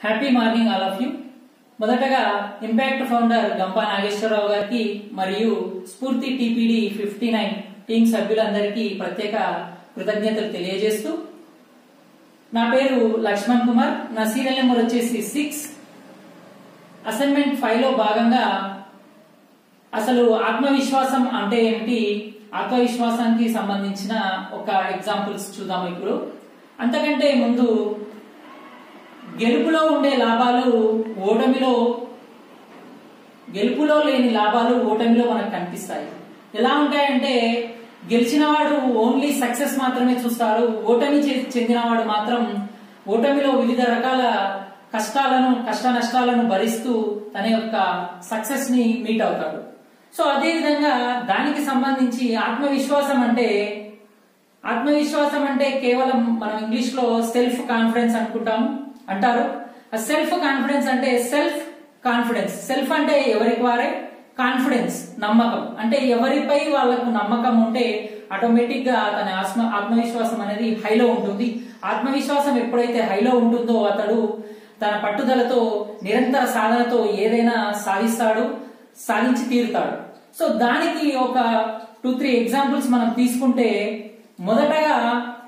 happy morning all of you మొదటగా impact founder Gampa Nageswararao గారికి మరియు స్ఫూర్తి టీపీడీ ఫిఫ్టీ నైన్ టీం సభ్యులందరికీ ప్రత్యేక కృతజ్ఞతలు తెలియజేస్తూ నా పేరు లక్ష్మణ్ కుమార్ నా సీరియల్ నెంబర్ వచ్చేసి సిక్స్ అసైన్మెంట్ ఫైవ్ లో భాగంగా అసలు ఆత్మవిశ్వాసం అంటే ఏమిటి ఆత్మవిశ్వాసానికి సంబంధించిన ఒక ఎగ్జాంపుల్స్ చూద్దాం ఇప్పుడు అంతకంటే ముందు గెలుపులో ఉండే లాభాలు ఓటమిలో గెలుపులో లేని లాభాలు ఓటమిలో మనకు కనిపిస్తాయి ఎలా ఉంటాయంటే గెలిచినవాడు ఓన్లీ సక్సెస్ మాత్రమే చూస్తాడు ఓటమి చే- చెందినవాడు మాత్రం ఓటమిలో వివిధ రకాల కష్టాలను కష్ట నష్టాలను భరిస్తూ తన యొక్క సక్సెస్ ని మీట్ అవుతాడు సో అదే విధంగా దానికి సంబంధించి ఆత్మవిశ్వాసం అంటే ఆత్మవిశ్వాసం అంటే కేవలం మనం ఇంగ్లీష్ లో సెల్ఫ్ కాన్ఫిడెన్స్ అనుకుంటాం అంటారు ఆ సెల్ఫ్ కాన్ఫిడెన్స్ అంటే సెల్ఫ్ కాన్ఫిడెన్స్ సెల్ఫ్ అంటే ఎవరికి వారే కాన్ఫిడెన్స్ నమ్మకం అంటే ఎవరిపై వాళ్ళకు నమ్మకం ఉంటే ఆటోమేటిక్ గా తన ఆత్మ ఆత్మవిశ్వాసం అనేది హైలో ఉంటుంది ఆత్మవిశ్వాసం ఎప్పుడైతే హైలో ఉంటుందో అతడు తన పట్టుదలతో నిరంతర సాధనతో ఏదైనా సాధిస్తాడు సాధించి తీరుతాడు సో దానికి ఒక టూ త్రీ ఎగ్జాంపుల్స్ మనం తీసుకుంటే మొదటగా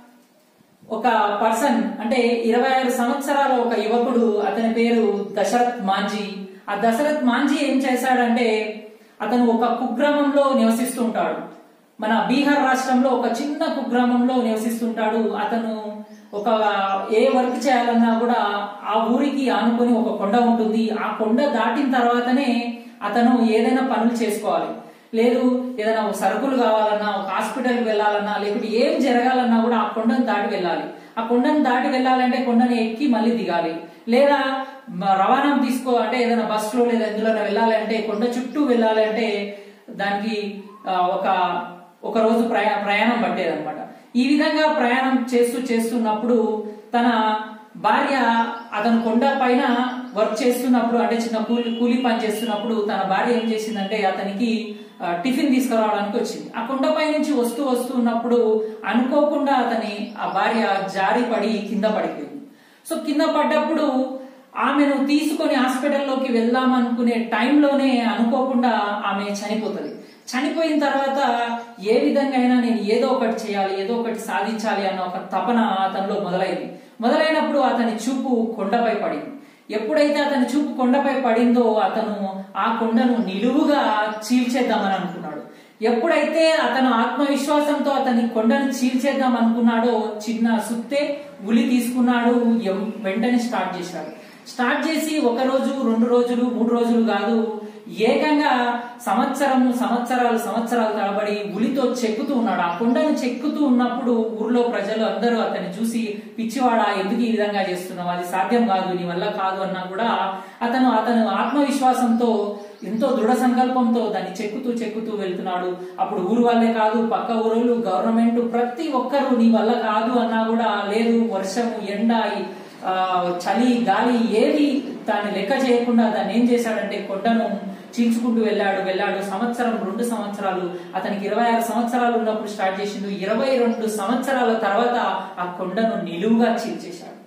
ఒక పర్సన్ అంటే ఇరవై ఆరు సంవత్సరాల ఒక యువకుడు అతని పేరు దశరథ్ మాంజీ ఆ దశరథ్ మాంజీ ఏం చేశాడంటే అతను ఒక కుగ్రామంలో నివసిస్తుంటాడు మన బీహార్ రాష్ట్రంలో ఒక చిన్న కుగ్రామంలో నివసిస్తుంటాడు అతను ఒక ఏ వర్క్ చేయాలన్నా కూడా ఆ ఊరికి ఆనుకొని ఒక కొండ ఉంటుంది ఆ కొండ దాటిన తర్వాతనే అతను ఏదైనా పనులు చేసుకోవాలి లేదు ఏదైనా ఒక సరుకులు కావాలన్నా ఒక హాస్పిటల్కి వెళ్ళాలన్నా లేకుంటే ఏం జరగాలన్నా కూడా ఆ కొండను దాటి వెళ్ళాలి ఆ కొండను దాటి వెళ్ళాలంటే కొండను ఎక్కి మళ్ళీ దిగాలి లేదా మ- రవాణా తీసుకో అంటే ఏదైనా బస్సులో లేదా ఎందులో వెళ్ళాలంటే కొండ చుట్టూ వెళ్ళాలంటే దానికి ఆ, ఒక ఒక రోజు ప్రయా ప్రయాణం పట్టేదన్నమాట ఈ విధంగా ప్రయాణం చేస్తూ చేస్తున్నప్పుడు తన భార్య అతను కొండ పైన వర్క్ చేస్తున్నప్పుడు అంటే చిన్న కూలి కూలి పని చేస్తున్నప్పుడు తన భార్య ఏం చేసిందంటే అతనికి ఆ, టిఫిన్ తీసుకురావడానికి వచ్చింది ఆ కొండపై నుంచి వస్తూ వస్తూ ఉన్నప్పుడు అనుకోకుండా అతని ఆ భార్య జారి పడి కింద పడిపోయింది సో కింద పడ్డప్పుడు ఆమెను తీసుకొని హాస్పిటల్లోకి వెళ్దాం అనుకునే టైంలోనే అనుకోకుండా ఆమె చనిపోతుంది చనిపోయిన తర్వాత ఏ విధంగా అయినా నేను ఏదో ఒకటి చేయాలి ఏదో ఒకటి సాధించాలి అన్న ఒక తపన అతనిలో మొదలైంది మొదలైనప్పుడు అతని చూపు కొండపై పడింది ఎప్పుడైతే అతని చూపు కొండపై పడిందో అతను ఆ కొండను నిలువుగా చీల్చేద్దామని అనుకున్నాడు ఎప్పుడైతే అతను ఆత్మవిశ్వాసంతో అతని కొండను చీల్చేద్దాం అనుకున్నాడో చిన్న సుత్తే ఉలి తీసుకున్నాడు ఎం- వెంటనే స్టార్ట్ చేశాడు స్టార్ట్ చేసి ఒక రోజు రెండు రోజులు మూడు రోజులు కాదు ఏకంగా సంవత్సరం సంవత్సరాలు సంవత్సరాలు తరబడి ఉలితో చెక్కుతూ ఉన్నాడు ఆ కొండను చెక్కుతూ ఉన్నప్పుడు ఊర్లో ప్రజలు అందరూ అతన్ని చూసి పిచ్చివాడా ఎందుకు ఈ విధంగా చేస్తున్నావు అది సాధ్యం కాదు నీ వల్ల కాదు అన్నా కూడా అతను అతను ఆత్మవిశ్వాసంతో ఎంతో దృఢ సంకల్పంతో దాన్ని చెక్కుతూ చెక్కుతూ వెళ్తున్నాడు అప్పుడు ఊరు వాళ్ళే కాదు పక్క ఊరోళ్ళు గవర్నమెంట్ ప్రతి ఒక్కరు నీ వల్ల కాదు అన్నా కూడా లేదు వర్షము ఎండ ఈ, ఆ, చలి గాలి ఏది దాన్ని లెక్క చేయకుండా దాన్ని ఏం చేశాడంటే కొండను చీల్చుకుంటూ వెళ్ళాడు వెళ్ళాడు సంవత్సరం రెండు సంవత్సరాలు అతనికి ఇరవై ఆరు సంవత్సరాలు ఉన్నప్పుడు స్టార్ట్ చేసిండు ఇరవై రెండు సంవత్సరాల తర్వాత ఆ కొండను నిలువుగా చీల్చేశాడు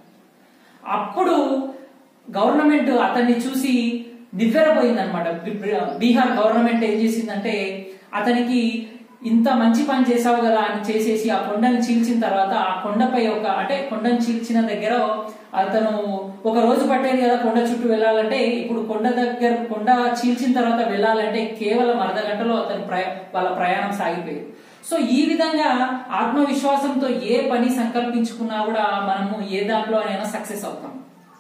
అప్పుడు గవర్నమెంట్ అతన్ని చూసి నివ్వెరపోయింది అనమాట బీహార్ గవర్నమెంట్ ఏం చేసిందంటే అతనికి ఇంత మంచి పని చేసావు కదా అని చేసేసి ఆ కొండను చీల్చిన తర్వాత ఆ కొండపై ఒక అంటే కొండను చీల్చిన దగ్గర అతను ఒక రోజు పట్టేది కదా కొండ చుట్టూ వెళ్ళాలంటే ఇప్పుడు కొండ దగ్గర కొండ చీల్చిన తర్వాత వెళ్ళాలంటే కేవలం అర్ధ గంటలో అతని ప్రయా వాళ్ళ ప్రయాణం సాగిపోయింది సో ఈ విధంగా ఆత్మవిశ్వాసంతో ఏ పని సంకల్పించుకున్నా కూడా మనము ఏ దాంట్లో అయినా సక్సెస్ అవుతాం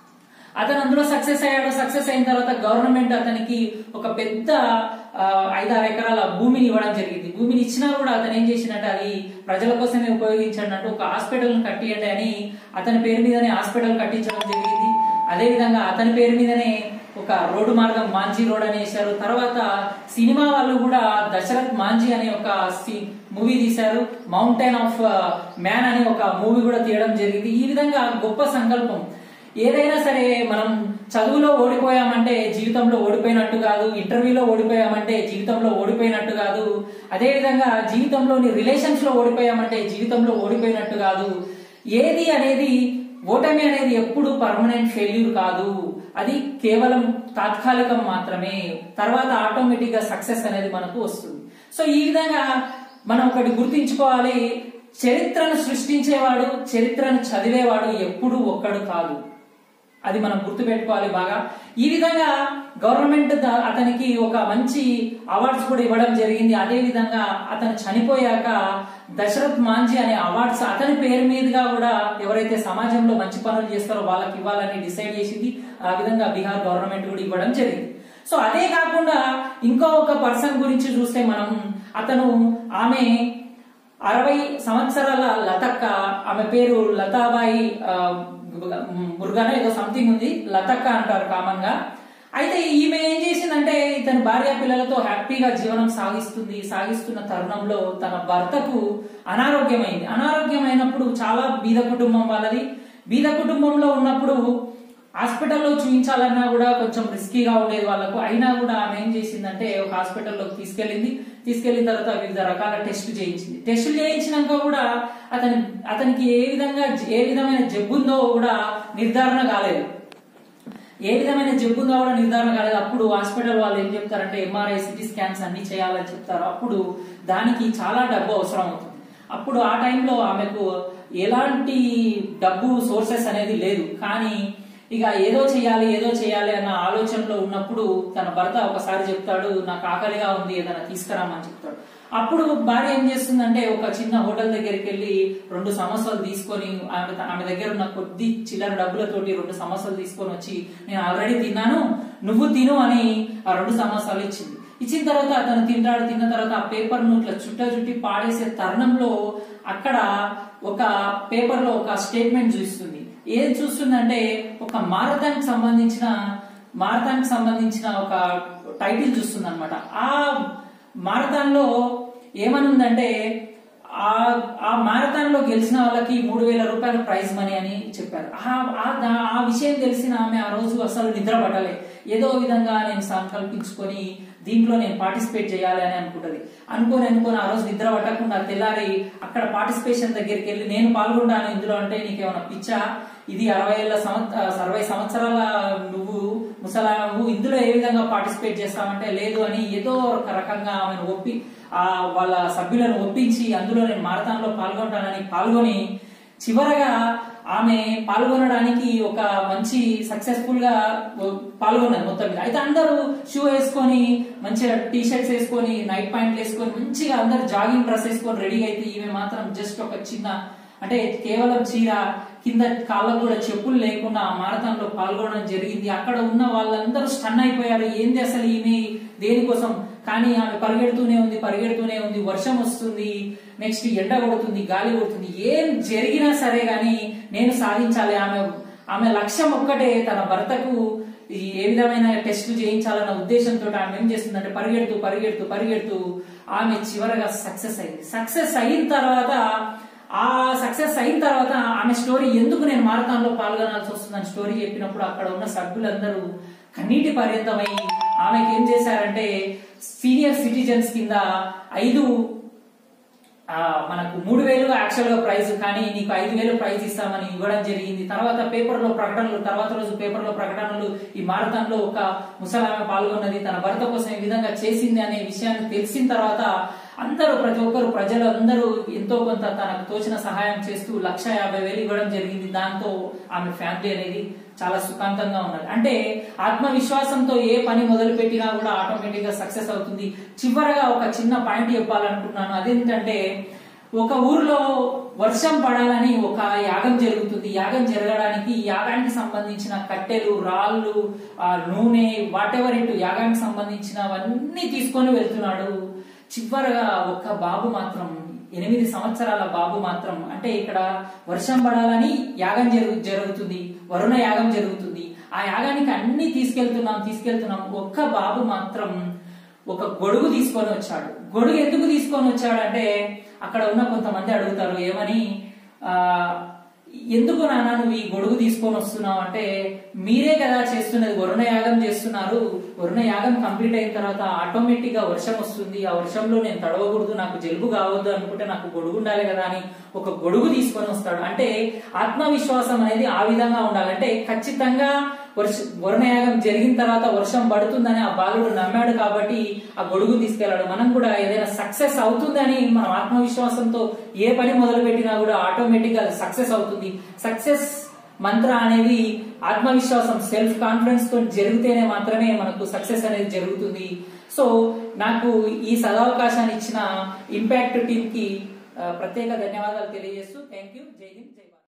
అతను అందులో సక్సెస్ అయ్యాడు సక్సెస్ అయిన తర్వాత గవర్నమెంట్ అతనికి ఒక పెద్ద ఆ, ఐదారు ఎకరాల భూమిని ఇవ్వడం జరిగింది భూమిని ఇచ్చినా కూడా అతను ఏం చేసినట్టు అది ప్రజల కోసమే ఉపయోగించినట్టు ఒక హాస్పిటల్ కట్టియండి అని అతని పేరు మీదనే హాస్పిటల్ కట్టించడం జరిగింది అదే విధంగా అతని పేరు మీదనే ఒక రోడ్డు మార్గం మాంజీ రోడ్ అని వేశారు తర్వాత సినిమా వాళ్ళు కూడా దశరథ్ మాంజీ అనే ఒక మూవీ తీశారు మౌంటైన్ ఆఫ్ మ్యాన్ అనే ఒక మూవీ కూడా తీయడం జరిగింది ఈ విధంగా గొప్ప సంకల్పం ఏదైనా సరే మనం చదువులో ఓడిపోయామంటే జీవితంలో ఓడిపోయినట్టు కాదు ఇంటర్వ్యూలో ఓడిపోయామంటే జీవితంలో ఓడిపోయినట్టు కాదు అదే విధంగా జీవితంలోని రిలేషన్స్ లో ఓడిపోయామంటే జీవితంలో ఓడిపోయినట్టు కాదు ఏది అనేది ఓటమి అనేది ఎప్పుడు పర్మనెంట్ ఫెయిల్యూర్ కాదు అది కేవలం తాత్కాలికం మాత్రమే తర్వాత ఆటోమేటిక్ గా సక్సెస్ అనేది మనకు వస్తుంది సో ఈ విధంగా మనం ఒకటి గుర్తించుకోవాలి చరిత్రను సృష్టించేవాడు చరిత్రను చదివేవాడు ఎప్పుడూ ఒక్కడు కాదు అది మనం గుర్తుపెట్టుకోవాలి బాగా ఈ విధంగా గవర్నమెంట్ ద- అతనికి ఒక మంచి అవార్డ్స్ కూడా ఇవ్వడం జరిగింది అదే విధంగా అతను చనిపోయాక దశరథ్ మాంజీ అనే అవార్డ్స్ అతని పేరు మీదుగా కూడా ఎవరైతే సమాజంలో మంచి పనులు చేస్తారో వాళ్ళకి ఇవ్వాలని డిసైడ్ చేసింది ఆ విధంగా బీహార్ గవర్నమెంట్ కూడా ఇవ్వడం జరిగింది సో అదే కాకుండా ఇంకో ఒక పర్సన్ గురించి చూస్తే మనం అతను ఆమె అరవై సంవత్సరాల లతక్క ఆమె పేరు లతాబాయి ఆ, మురుగానో ఏదో సంథింగ్ ఉంది లతక్క అంటారు కామన్ గా అయితే ఈమె ఏం చేసిందంటే ఇతని భార్య పిల్లలతో హ్యాపీగా జీవనం సాగిస్తుంది సాగిస్తున్న తరుణంలో తన భర్తకు అనారోగ్యమైంది అనారోగ్యమైనప్పుడు చాలా బీద కుటుంబం వాళ్ళది బీద కుటుంబంలో ఉన్నప్పుడు హాస్పిటల్లో చూపించాలన్నా కూడా కొంచెం రిస్కీగా ఉండేది వాళ్ళకు అయినా కూడా ఆమె ఏం చేసిందంటే ఒక హాస్పిటల్లోకి తీసుకెళ్ళింది తీసుకెళ్లిన తర్వాత వివిధ రకాల టెస్టులు చేయించింది టెస్టులు చేయించినాక కూడా అతని అతనికి ఏ విధంగా ఏ విధమైన జబ్బు ఉందో కూడా నిర్ధారణ కాలేదు ఏ విధమైన జబ్బు ఉందో కూడా నిర్ధారణ కాలేదు అప్పుడు హాస్పిటల్ వాళ్ళు ఏం చెప్తారంటే ఎంఆర్ఐ సిటీ స్కాన్స్ అన్ని చేయాలని చెప్తారు అప్పుడు దానికి చాలా డబ్బు అవసరం అవుతుంది అప్పుడు ఆ టైంలో ఆమెకు ఎలాంటి డబ్బు సోర్సెస్ అనేది లేదు కానీ ఇక ఏదో చేయాలి ఏదో చేయాలి అన్న ఆలోచనలో ఉన్నప్పుడు తన భర్త ఒకసారి చెప్తాడు నాకు ఆకలిగా ఉంది ఏదైనా తీసుకురామని చెప్తాడు అప్పుడు భార్య ఏం చేస్తుందంటే ఒక చిన్న హోటల్ దగ్గరికి వెళ్ళి రెండు సమోసాలు తీసుకొని ఆమె ఆమె దగ్గర ఉన్న కొద్ది చిల్లర డబ్బులతోటి రెండు సమోసాలు తీసుకొని వచ్చి నేను ఆల్రెడీ తిన్నాను నువ్వు తిను అని ఆ రెండు సమోసాలు ఇచ్చింది ఇచ్చిన తర్వాత అతను తింటాడు తిన్న తర్వాత ఆ పేపర్ ను ఇట్లా చుట్టా చుట్టి పాడేసే తరుణంలో అక్కడ ఒక పేపర్ లో ఒక స్టేట్మెంట్ చూస్తుంది ఏం చూస్తుందంటే ఒక మారథాన్ కి సంబంధించిన మారథాన్ కి సంబంధించిన ఒక టైటిల్ చూస్తుంది అనమాట ఆ మారథాన్ లో ఏమని ఉందంటే ఆ ఆ మారథాన్ లో గెలిచిన వాళ్ళకి మూడు వేల రూపాయల ప్రైజ్ మనీ అని చెప్పారు ఆ ఆ- దా- ఆ విషయం తెలిసిన ఆమె ఆ రోజు అసలు నిద్ర పట్టలే ఏదో విధంగా నేను సంకల్పించుకొని దీంట్లో నేను పార్టిసిపేట్ చేయాలి అని అనుకుంటది అనుకోని అనుకోని ఆ రోజు నిద్ర పట్టకుండా తెల్లారి అక్కడ పార్టిసిపేషన్ దగ్గరికి వెళ్ళి నేను పాల్గొంటాను ఇందులో అంటే నీకేమైనా పిచ్చా ఇది అరవై ఏళ్ళ సంవత్సర అరవై సంవత్సరాల నువ్వు ముసలా నువ్వు ఇందులో ఏ విధంగా పార్టిసిపేట్ చేస్తావంటే లేదు అని ఏదో ఒక రకంగా ఆమెను ఒప్పి ఆ వాళ్ళ సభ్యులను ఒప్పించి అందులో నేను మారథాన్ లో పాల్గొంటానని పాల్గొని చివరగా ఆమె పాల్గొనడానికి ఒక మంచి సక్సెస్ఫుల్ గా పాల్గొన్నది మొత్తం మీద అయితే అందరూ షూ వేసుకొని మంచిగా టీ షర్ట్స్ వేసుకొని నైట్ ప్యాంట్లు వేసుకొని మంచిగా అందరు జాగింగ్ డ్రెస్ వేసుకొని రెడీ అయితే ఈమె మాత్రం జస్ట్ ఒక చిన్న అంటే కేవలం చీర కింద కాళ్ళకు కూడా చెప్పులు లేకుండా ఆ మారథాన్ లో పాల్గొనడం జరిగింది అక్కడ ఉన్న వాళ్ళందరూ స్టన్ అయిపోయారు ఏంది అసలు ఈమె దేనికోసం కానీ ఆమె పరిగెడుతూనే ఉంది పరిగెడుతూనే ఉంది వర్షం వస్తుంది నెక్స్ట్ ఎండ కొడుతుంది గాలి కొడుతుంది ఏం జరిగినా సరే గాని నేను సాధించాలి ఆమె ఆమె లక్ష్యం ఒక్కటే తన భర్తకు ఈ ఏ విధమైన టెస్టులు చేయించాలన్న ఉద్దేశంతో ఆమె ఏం చేస్తుందంటే పరిగెడుతూ పరిగెడుతూ పరిగెడుతూ ఆమె చివరగా సక్సెస్ అయింది సక్సెస్ అయిన తర్వాత ఆ సక్సెస్ అయిన తర్వాత ఆమె స్టోరీ ఎందుకు నేను మారథాన్ లో పాల్గొనాల్సి వస్తుందని స్టోరీ చెప్పినప్పుడు అక్కడ ఉన్న సభ్యులందరూ కన్నీటి పర్యంతమై ఆమెకి ఏం చేశారంటే సీనియర్ సిటిజన్స్ కింద ఐదు ఆ, మనకు మూడు వేలు యాక్చువల్ గా ప్రైజ్ కానీ నీకు ఐదు వేలు ప్రైజ్ ఇస్తామని ఇవ్వడం జరిగింది తర్వాత పేపర్ లో ప్రకటనలు తర్వాత రోజు పేపర్ లో ప్రకటనలు ఈ మారథాన్ లో ఒక ముసలామె పాల్గొన్నది తన భర్త కోసం ఈ విధంగా చేసింది అనే విషయాన్ని తెలిసిన తర్వాత అందరూ ప్రతి ఒక్కరు ప్రజలు అందరూ ఎంతో కొంత తనకు తోచిన సహాయం చేస్తూ లక్ష యాభై వేలు ఇవ్వడం జరిగింది దాంతో ఆమె ఫ్యామిలీ అనేది చాలా సుఖాంతంగా ఉన్నది అంటే ఆత్మవిశ్వాసంతో ఏ పని మొదలు పెట్టినా కూడా ఆటోమేటిక్ గా సక్సెస్ అవుతుంది చివరగా ఒక చిన్న పాయింట్ చెప్పాలనుకుంటున్నాను అదేంటంటే ఒక ఊర్లో వర్షం పడాలని ఒక యాగం జరుగుతుంది యాగం జరగడానికి ఈ యాగానికి సంబంధించిన కట్టెలు రాళ్ళు ఆ నూనె వాట్ ఎవర్ ఇటు యాగానికి సంబంధించినవన్నీ తీసుకొని వెళ్తున్నాడు చివరగా ఒక్క బాబు మాత్రం ఎనిమిది సంవత్సరాల బాబు మాత్రం అంటే ఇక్కడ వర్షం పడాలని యాగం జరుగు జరుగుతుంది వరుణ యాగం జరుగుతుంది ఆ యాగానికి అన్ని తీసుకెళ్తున్నాం తీసుకెళ్తున్నాం ఒక్క బాబు మాత్రం ఒక గొడుగు తీసుకొని వచ్చాడు గొడుగు ఎందుకు తీసుకొని వచ్చాడంటే అక్కడ ఉన్న కొంతమంది అడుగుతారు ఏమని ఆ ఎందుకు నాన్న నువ్వు ఈ గొడుగు తీసుకొని వస్తున్నావు అంటే మీరే కదా చేస్తున్నది వరుణ యాగం చేస్తున్నారు వరుణ యాగం కంప్లీట్ అయిన తర్వాత ఆటోమేటిక్ గా వర్షం వస్తుంది ఆ వర్షంలో నేను తడవకూడదు నాకు జలుబు కావద్దు అనుకుంటే నాకు గొడుగు ఉండాలి కదా అని ఒక గొడుగు తీసుకొని వస్తాడు అంటే ఆత్మవిశ్వాసం అనేది ఆ విధంగా ఉండాలి అంటే ఖచ్చితంగా వర్ష వరుణయాగం జరిగిన తర్వాత వర్షం పడుతుందని ఆ బాలుడు నమ్మాడు కాబట్టి ఆ గొడుగు తీసుకెళ్లాడు మనం కూడా ఏదైనా సక్సెస్ అవుతుందని మనం ఆత్మవిశ్వాసంతో ఏ పని మొదలు పెట్టినా కూడా ఆటోమేటిక్ గా అది సక్సెస్ అవుతుంది సక్సెస్ మంత్ర అనేది ఆత్మవిశ్వాసం సెల్ఫ్ కాన్ఫిడెన్స్ తో జరిగితేనే మాత్రమే మనకు సక్సెస్ అనేది జరుగుతుంది సో నాకు ఈ సదవకాశాన్ని ఇచ్చిన ఇంపాక్ట్ టీమ్ కి ఆ, ప్రత్యేక ధన్యవాదాలు తెలియజేస్తూ థ్యాంక్ యూ